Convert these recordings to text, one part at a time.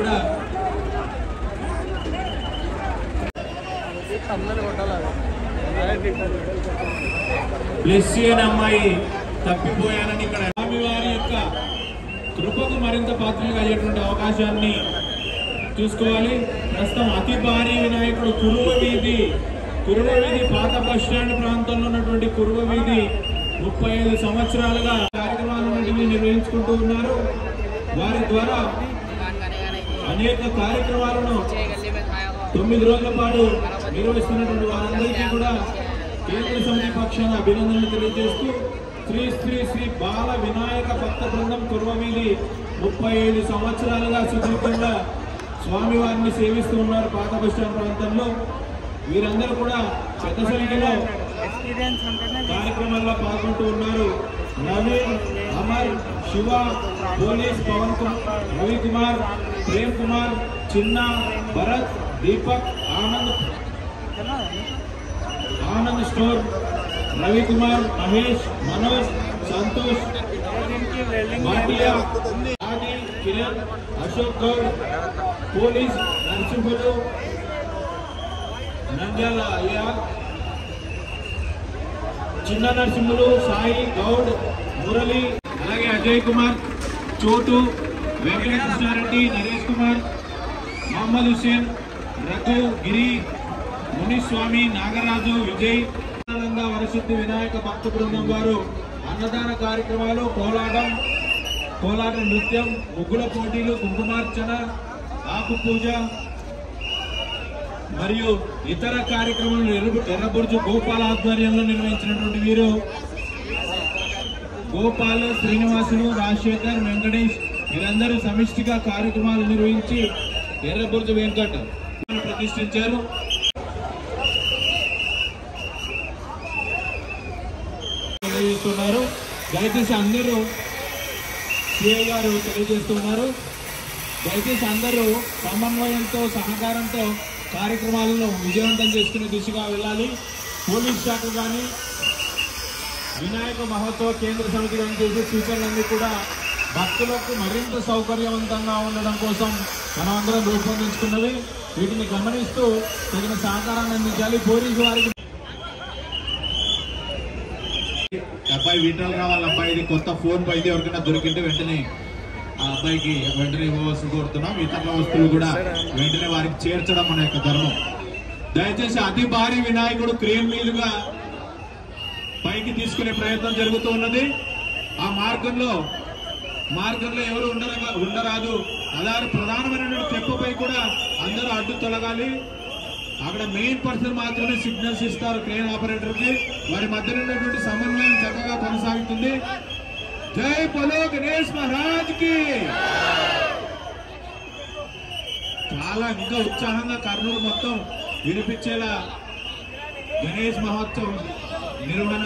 కూడా బ్లెస్సీ అనే అమ్మాయి తప్పిపోయానని ఇక్కడ స్వామివారి యొక్క కృపకు మరింత పాత్రలు అయ్యేటువంటి అవకాశాన్ని చూసుకోవాలి ప్రస్తుతం అతి భారీ వినాయకుడు కురువ వీధి కురువ వీధి పాత బస్ స్టాండ్ ప్రాంతంలో ఉన్నటువంటి కురువ వీధి ముప్పై ఐదు సంవత్సరాలుగా కార్యక్రమాలన్నింటినీ నిర్వహించుకుంటూ ఉన్నారు వారి ద్వారా అనేక కార్యక్రమాలను తొమ్మిది రోజుల పాటు నిర్వహిస్తున్నటువంటి వారందరికీ కూడా కేంద్ర సమితి పక్షాన అభినందనలు తెలియజేస్తూ శ్రీ శ్రీ శ్రీ బాల వినాయక భక్త బృందం కుర్వమీది ముప్పై ఐదు సంవత్సరాలుగా సుదీర్ఘంగా స్వామివారిని సేవిస్తూ ఉన్నారు పాత బస్టాండ్ ప్రాంతంలో వీరందరూ కూడా పెద్ద సంఖ్యలో కార్యక్రమాల్లో పాల్గొంటూ ఉన్నారు నవీన్ అమర్ శివ పోలీస్ పవన్ కుమార్ రవి కుమార్ ప్రేమ్ కుమార్ చిన్న భరత్ దీపక్ ఆనంద్ ఆనంద్ స్టోర్ రవి కుమార్ మహేష్ మనోజ్ సంతోష్ మాటియా ఆది కిరణ్ అశోక్ గౌడ్ పోలీస్ నరసింహులు నంద్యాల అలియాల్ చిన్న నరసింహులు సాయి గౌడ్ మురళి అలాగే అజయ్ కుమార్ చోటు వెంకటకృష్ణారెడ్డి నరేష్ కుమార్ మహమ్మద్ హుసేన్ రఘు గిరి మునిస్వామి నాగరాజు విజయ్ ఆనందంగా వరసిద్ధి వినాయక భక్త బృందం వారు అన్నదాన కార్యక్రమాలు కోలాటం కోలాట నృత్యం ముగ్గుల పోటీలు కుంకుమార్చన ఆకు పూజ మరియు ఇతర కార్యక్రమాలు ఎర్ర- ఎర్రబుర్జు గోపాల ఆధ్వర్యంలో నిర్వహించినటువంటి వీరు గోపాల్ శ్రీనివాసులు రాజశేఖర్ వెంకటేష్ వీరందరూ సమిష్టిగా కార్యక్రమాలు నిర్వహించి ఎర్రబుర్జు వెంకట్ ప్రతిష్ఠించారు తెలియజేస్తున్నారు దయచేసి అందరూ సిఐ గారు తెలియజేస్తున్నారు దయచేసి అందరూ సమన్వయంతో సహకారంతో కార్యక్రమాలను విజయవంతం చేసుకునే దిశగా వెళ్ళాలి పోలీస్ శాఖ కానీ వినాయక మహోత్సవ కేంద్ర సమితి కానీ చేసే సూచనలన్నీ కూడా భక్తులకు మరింత సౌకర్యవంతంగా ఉండడం కోసం మనం అందరం రూపొందించుకున్నవి వీటిని గమనిస్తూ తగిన సహకారాన్ని అందించాలి పోలీసు వారికి అబ్బాయి వింటర్ రావాలి అబ్బాయి ఇది కొత్త ఫోన్ పైతే ఎవరికైనా దొరికింటే వెంటనే ఆ అబ్బాయికి వెంటనే ఇవ్వవలసి కోరుతున్నాం ఇతర వస్తువులు కూడా వెంటనే వారికి చేర్చడం మన యొక్క ధర్మం దయచేసి అతి భారీ వినాయకుడు క్రేన్ మీదుగా పైకి తీసుకునే ప్రయత్నం జరుగుతూ ఉన్నది ఆ మార్గంలో మార్గంలో ఎవరు ఉండరా ఉండరాదు అలాగే ప్రధానమైనటువంటి తెప్పపై కూడా అందరూ అడ్డు తొలగాలి అక్కడ మెయిన్ పర్సన్ మాత్రమే సిగ్నల్స్ ఇస్తారు క్రేన్ ఆపరేటర్ కి వారి మధ్య ఉన్నటువంటి సమన్వయం చక్కగా కొనసాగుతుంది జై బలో గణేష్ మహారాజ్ కి చాలా ఇంకా ఉత్సాహంగా కర్నూలు మొత్తం వినిపించేలా గణేష్ మహోత్సవం నిర్వహణ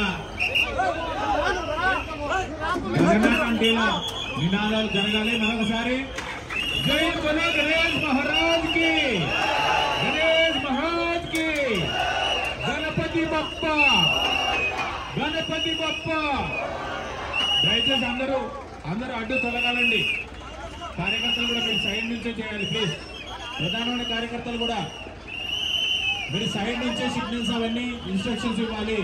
గగనాకంటేలా నినాదాలు జరగాలి మరొకసారి జై బలో గణేష్ మహారాజ్ కి గణేష్ మహారాజ్ కి గణపతి బప్ప గణపతి బప్ప దయచేసి అందరూ అందరూ అడ్డు తొలగాలండి కార్యకర్తలు కూడా మీరు సైడ్ నుంచే చేయాలి ప్లీజ్ ప్రధానమైన కార్యకర్తలు కూడా మీరు సైడ్ నుంచే సిగ్నల్స్ అవన్నీ ఇన్స్ట్రక్షన్స్ ఇవ్వాలి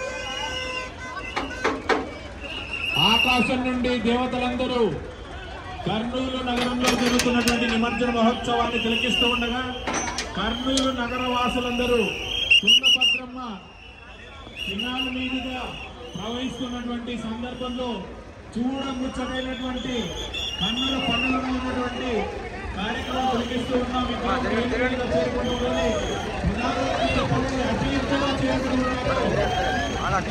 ఆకాశం నుండి దేవతలందరూ కర్నూలు నగరంలో జరుగుతున్నటువంటి నిమజ్జన మహోత్సవాన్ని తిలకిస్తూ ఉండగా కర్నూలు నగర వాసులందరూ కుండభద్రమ్మ కినాల మీదుగా ప్రవహిస్తున్నటువంటి సందర్భంలో చూడముచ్చటైనటువంటి కన్నుల పండుగ ఉన్నటువంటి కార్యక్రమం తిలకిస్తూ ఉన్నాం ఇక్కడ వేదిక మీద చేరుకుంటున్నది ప్రధానమంత్రి పదవి అభివృద్ధిగా చేరుకుంటున్నారు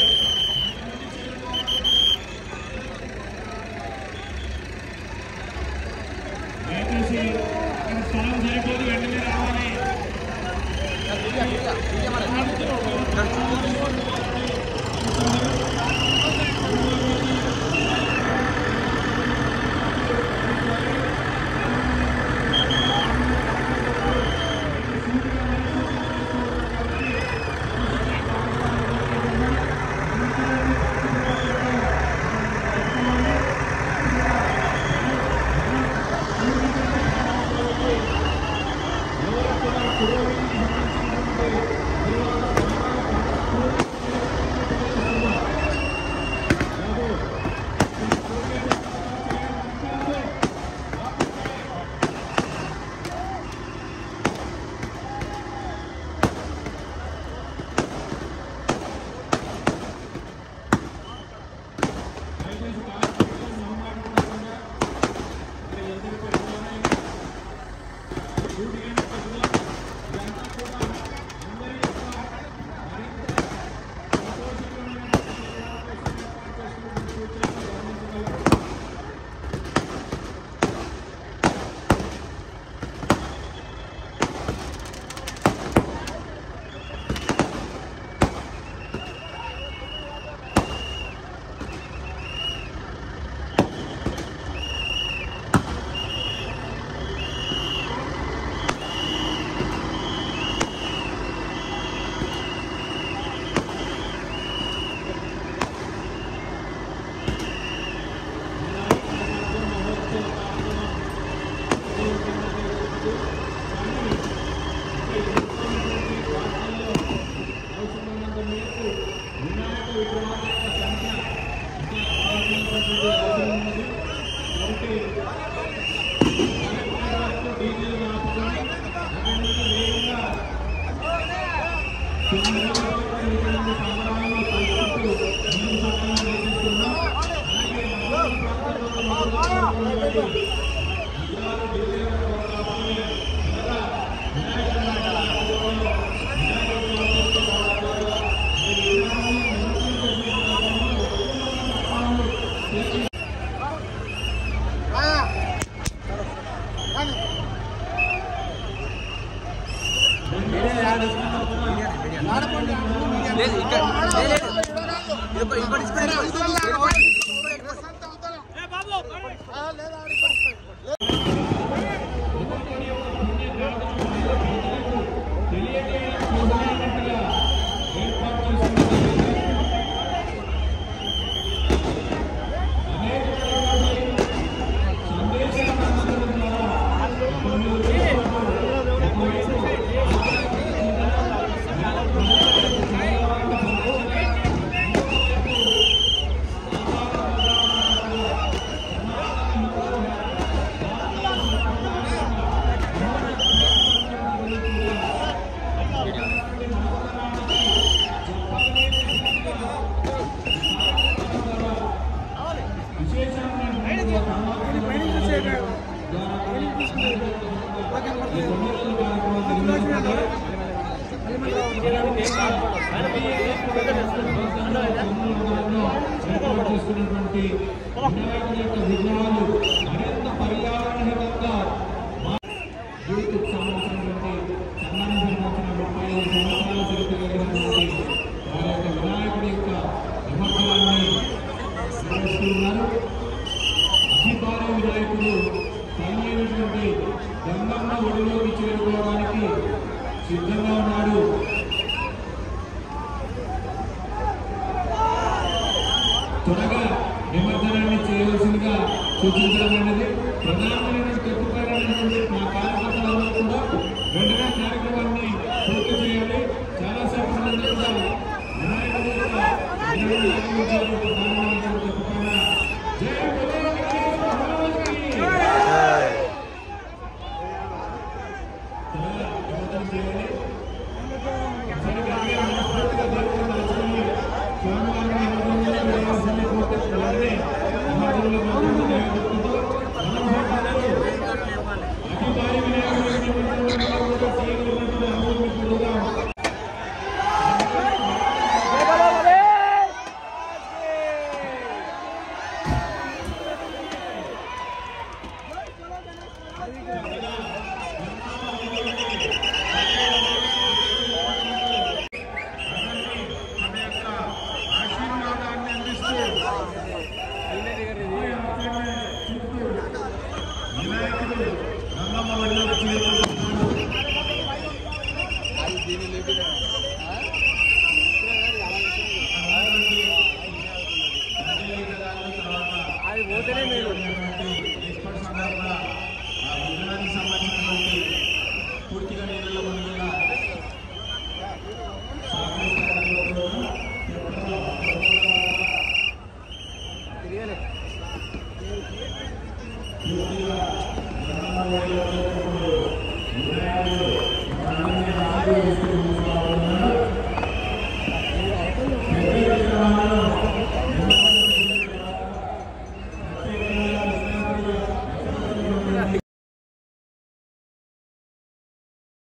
దయచేసి ఇక్కడ స్థలం సరిపోదు వెంటనే రావాలి కాబట్టి డీజిల్ ఆపుకొని అక్కడి నుంచి వేగంగా చిన్న సంబరాలను కలుపుతూ ముందుకు సాగాలని ప్రయత్నిస్తున్నాం. అలాగే మన ప్రాంతంలో ఉన్నటువంటి విగ్రహాలు డీజిల్ ఆపుకొని త్వరగా లేదు ఇక్కడ లేదు, లేదు. ఇది ఇంకోటి స్పీడ్ తెలియజేయనట్టుగా ఏర్పాటు చేసిన సందేశాలను అందించడం ద్వారా కొన్ని ఒకవైపు చేస్తున్నటువంటి వినాయకుడి యొక్క విగ్రహాలు మరింత పర్యావరణహితంగా మా- యూత్కు సంబంధించినటువంటి సన్మానం సంబంధించిన ముప్పై ఐదు సంవత్సరాలు తిరుగుతున్నటువంటి వారి యొక్క వినాయకుడి యొక్క నిమగ్నాన్ని నిర్వహిస్తున్నారు అతి భారీ వినాయకుడు తనైనటువంటి గంగమ్మ ఒడిలోకి చేరుకోవడానికి సిద్ధంగా ఉన్నాడు త్వరగా నిమజ్జనాన్ని చేయవలసిందిగా సూచించడం అనేది ప్రధానమైనటువంటి తప్పుపైనటువంటి మా కార్యకర్తలందరూ కూడా వెంటనే కార్యక్రమాన్ని పూర్తి చేయాలి చాలాసేపు నుండి కూడా వినాయకుడి యొక్క విగ్రహాన్ని ఆగమించారు ప్రధానమైనటువంటి తప్పుపైన జై బలో గణేష్ మహారాజ్కి! త్వరగా నిమజ్జనం చేయాలి ఒకసారి గట్టిగా మనస్ఫూర్తిగా దేవుడిని తలుచుకొని స్వామివారిని నిమజ్జనం చేయాల్సింది కోరితే వెంటనే మహాజనుల మధ్య దయచేస్తూ మనం అందరూ అతి భారీ వినాయకుడిని నిమజ్జనం కూడా చేయగలిగినటువంటి అనుభూతిని పొందుదాం. మన యొక్క ఆశీర్వాదాన్ని అందిస్తూ వినాయకుడు గంగమ్మ ఒడిలోకి చేరుకుంటున్నాడు అది పోతేనే మేలు ఎక్స్పర్ట్స్ అందరూ కూడా ఆ విగ్రహానికి సంబంధించినటువంటి పూర్తిగా నీళ్ళలో మునిగేలా సహకరిస్తున్నారు. తిరగలే పూర్తిగా గంగమ్మ ఒడిలో చేరుకుంటూ వినాయకుడు మనందరినీ ఆశీర్వదిస్తూ